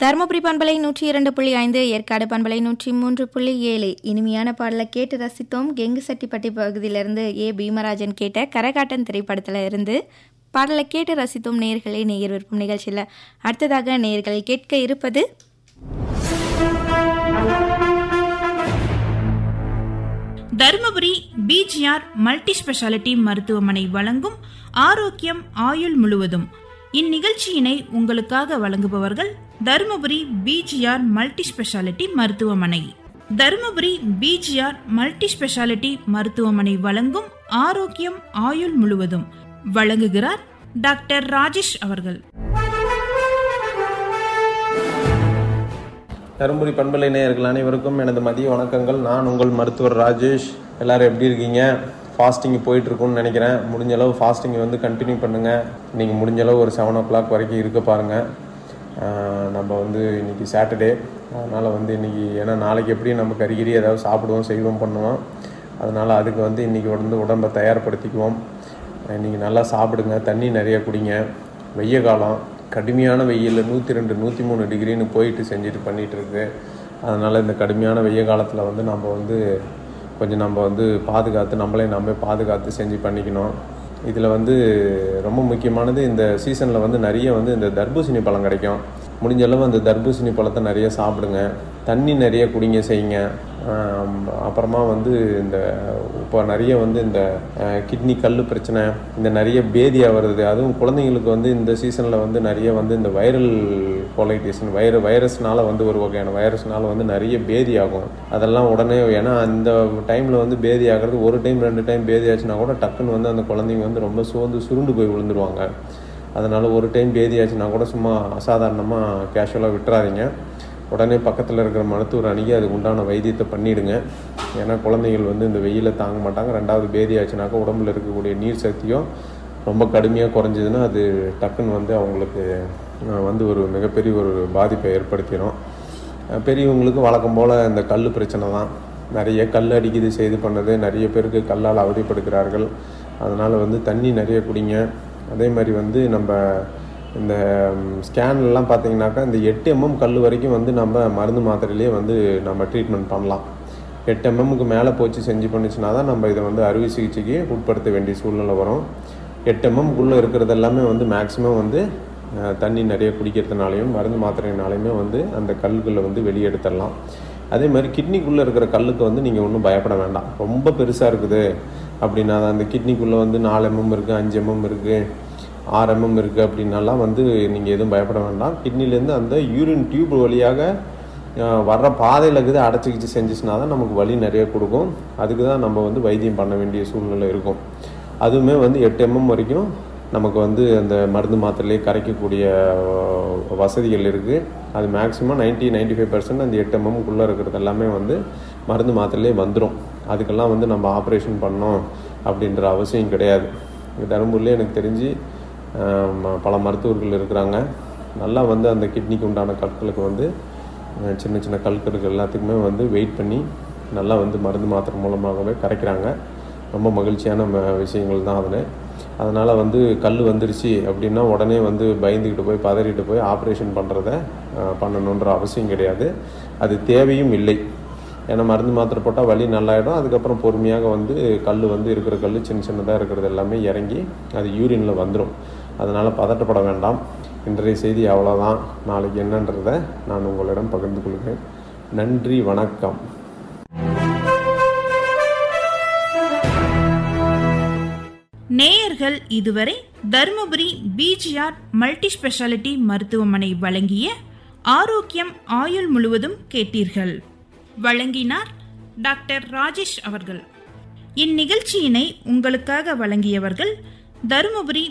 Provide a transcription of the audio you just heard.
தருமபுரி பண்பலை நூற்றி இரண்டு புள்ளி ஐந்து ஏற்காடு பண்பலை நூற்றி மூன்று புள்ளி ஏழு இனிமையான பாடலை கேட்டு ரசித்தோம் கெங்கு சட்டிப்பட்டி பகுதியிலிருந்து ஏ பீமராஜன் கேட்ட கரகாட்டன் திரைப்படத்தில் இருந்து பாடலை கேட்டு ரசித்தோம் நேயர்களே நேயர் விருப்பம் நிகழ்ச்சியில் அடுத்ததாக நேயர்கள் கேட்க இருப்பது தருமபுரி பிஜிஆர் மல்டி ஸ்பெஷாலிட்டி மருத்துவமனை வழங்கும் ஆரோக்கியம் ஆயுள் முழுவதும் இந்நிகழ்ச்சியினை உங்களுக்காக வழங்குபவர்கள் தருமபுரி பிஜிஆர் மல்டி ஸ்பெஷாலிட்டி மருத்துவமனை தருமபுரி பிஜிஆர் மல்டி ஸ்பெஷாலிட்டி மருத்துவமனை வழங்கும் ஆரோக்கியம் ஆயுள் முழுவதும் வழங்குகிறார் டாக்டர் ராஜேஷ் அவர்கள் தருமபுரி பண்பலை நேயர்கள் அனைவருக்கும் எனது மதிய வணக்கங்கள் நான் உங்கள் மருத்துவர் ராஜேஷ் எல்லாரும் எப்படி இருக்கீங்க ஃபாஸ்டிங் போயிட்டு இருக்கும்னு நினைக்கிறேன் முடிஞ்ச அளவு ஃபாஸ்டிங் வந்து கண்டினியூ பண்ணுங்க நீங்கள் முடிஞ்ச அளவு ஒரு செவன் ஓ கிளாக் வரைக்கும் இருக்க பாருங்க ஆஹ் நம்ம வந்து இன்னைக்கு சாட்டர்டே அதனால் வந்து இன்னைக்கு ஏன்னா நாளைக்கு எப்படியும் நம்ம கறிகிரி ஏதாவது சாப்பிடுவோம் செய்வோம் பண்ணுவோம் அதனால் அதுக்கு வந்து இன்னைக்கு வந்து உடம்பை தயார்படுத்திக்குவோம் இன்னைக்கு நல்லா சாப்பிடுங்க தண்ணி நிறைய குடிங்க வெய்ய காலம் கடுமையான வெயில் நூற்றி ரெண்டு நூற்றி மூணு டிகிரின்னு போயிட்டு செஞ்சுட்டு பண்ணிகிட்டு இருக்கு அதனால் இந்த கடுமையான வெய்ய காலத்தில் வந்து நம்ம வந்து கொஞ்சம் நம்ம வந்து பாதுகாத்து நம்மளே நம்ம பாதுகாத்து செஞ்சு பண்ணிக்கணும் இதில் வந்து ரொம்ப முக்கியமானது இந்த சீசனில் வந்து நிறைய வந்து இந்த தர்பூசணி பழம் கிடைக்கும் முடிஞ்ச அளவு அந்த தர்பூசணி பழத்தை நிறைய சாப்பிடுங்க தண்ணி நிறைய குடிங்க செய்யுங்க ஆம், அப்புறமா வந்து இந்த இப்போ நிறைய வந்து இந்த கிட்னி கல் பிரச்சனை இந்த நிறைய பேதியா வருது அதுவும் குழந்தைங்களுக்கு வந்து இந்த சீசனில் வந்து நிறைய வந்து இந்த வைரல் கொலைட்டிஸ் வைர வைரஸ்னால வந்து ஒரு வகையான வைரஸ்னால வந்து நிறைய பேதி ஆகும் அதெல்லாம் உடனே ஏன்னா அந்த டைமில் வந்து பேதி ஆகிறது ஒரு டைம் ரெண்டு டைம் பேதி ஆச்சுன்னா கூட டக்குன்னு வந்து அந்த குழந்தைங்க வந்து ரொம்ப சோர்ந்து சுருண்டு போய் விழுந்துருவாங்க அதனால் ஒரு டைம் பேதி ஆச்சுன்னா கூட சும்மா அசாதாரணமாக கேஷுவலாக விட்டுறாதீங்க உடனே பக்கத்தில் இருக்கிற மருத்துவர் அணுகி அதுக்கு உண்டான வைத்தியத்தை பண்ணிடுங்க ஏன்னா குழந்தைகள் வந்து இந்த வெயிலை தாங்க மாட்டாங்க ரெண்டாவது பேதி ஆச்சுனாக்கா உடம்புல இருக்கக்கூடிய நீர் சக்தியும் ரொம்ப கடுமையாக குறைஞ்சதுன்னா அது டக்குன்னு வந்து அவங்களுக்கு அஹ், வந்து ஒரு மிகப்பெரிய ஒரு பாதிப்பை ஏற்படுத்திடும் அஹ், பெரியவங்களுக்கு வழக்கம் போல் இந்த கல் பிரச்சனை தான் நிறைய கல் அடிக்குது செய்து பண்ணது நிறைய பேருக்கு கல்லால் அவதிப்படுகிறார்கள் அதனால் வந்து தண்ணி நிறைய குடிங்க அதே மாதிரி வந்து நம்ம இந்த ஸ்கேன்லாம் பார்த்தீங்கன்னாக்கா இந்த எட்டு எம்எம் கல் வரைக்கும் வந்து நம்ம மருந்து மாத்திரையிலே வந்து நம்ம ட்ரீட்மெண்ட் பண்ணலாம் எட்டு எம்எம்க்கு மேலே போச்சு செஞ்சு பண்ணிச்சுனா தான் நம்ம இதை வந்து அறுவை சிகிச்சைக்கு உட்படுத்த வேண்டிய சூழ்நிலை வரும் எட்டு எம்எம்குள்ளே இருக்கிறது எல்லாமே வந்து மேக்ஸிமம் வந்து அஹ், தண்ணி நிறைய குடிக்கிறதுனாலையும் மருந்து மாத்திரைனாலையுமே வந்து அந்த கல்களை வந்து வெளியே எடுத்துடலாம் அதே மாதிரி கிட்னிக்குள்ளே இருக்கிற கல்லுக்கு வந்து நீங்கள் ஒன்றும் பயப்பட வேண்டாம் ரொம்ப பெருசாக இருக்குது அப்படின்னா தான் அந்த கிட்னிக்குள்ளே வந்து நாலு எம்எம் இருக்குது அஞ்சு எம்எம் இருக்குது ஆறு எம்எம் இருக்குது அப்படின்னாலாம் வந்து நீங்கள் எதுவும் பயப்பட வேண்டாம் கிட்னிலேருந்து அந்த யூரின் டியூப் வழியாக அஹ், வர்ற பாதையில் இருக்குது அடைச்சிக்கிச்சு செஞ்சுச்சுனா தான் நமக்கு வலி நிறைய கொடுக்கும் அதுக்கு தான் நம்ம வந்து வைத்தியம் பண்ண வேண்டிய சூழ்நிலை இருக்கும் அதுவுமே வந்து எட்டு எம்எம் வரைக்கும் நமக்கு வந்து அந்த மருந்து மாத்திரையிலே கரைக்கக்கூடிய அஹ், வசதிகள் இருக்குது அது மேக்ஸிமம் 90 95% ஃபைவ் பர்சன்ட் அந்த எட்டு எம்எம்குள்ளே இருக்கிறது எல்லாமே வந்து மருந்து மாத்திரையிலே வந்துடும் அதுக்கெல்லாம் வந்து நம்ம ஆப்ரேஷன் பண்ணோம் அப்படின்ற அவசியம் கிடையாது இங்க தருமபுரியிலே எனக்கு தெரிஞ்சு அஹ், ம- பல மருத்துவர்கள் இருக்கிறாங்க நல்லா வந்து அந்த கிட்னிக்கு உண்டான கற்களுக்கு வந்து அஹ், சின்ன சின்ன கற்களுக்கு எல்லாத்துக்குமே வந்து வெயிட் பண்ணி நல்லா வந்து மருந்து மாத்திரை மூலமாகவே கரைக்கிறாங்க ரொம்ப மகிழ்ச்சியான ம- விஷயங்கள் தான் அதில் அதனால் வந்து கல் வந்துருச்சு அப்படின்னா உடனே வந்து பயந்துக்கிட்டு போய் பதறிட்டு போய் ஆப்ரேஷன் பண்ணுறத பண்ணணுன்ற அவசியம் கிடையாது அது தேவையும் இல்லை ஏன்னா மருந்து மாத்திரை போட்டால் வலி நல்லாயிடும் அதுக்கப்புறம் பொறுமையாக வந்து கல் வந்து இருக்கிற கல் சின்ன சின்னதாக இருக்கிறது எல்லாமே இறங்கி அது யூரினில் வந்துடும் அதனால் பதட்டப்பட வேண்டாம் இன்றைய செய்தி அவ்வளோதான் நாளைக்கு என்னன்றதை நான் உங்களிடம் பகிர்ந்து கொள்கிறேன் நன்றி வணக்கம் நேயர்கள் இதுவரை தருமபுரி பிஜிஆர் மல்டி ஸ்பெஷாலிட்டி மருத்துவமனை வழங்கிய ஆரோக்கியம் ஆயுள் முழுவதும் கேட்டீர்கள் வழங்கினார் டாக்டர் ராஜேஷ் அவர்கள் இந்நிகழ்ச்சியினை உங்களுக்காக வழங்கியவர்கள் தருமபுரி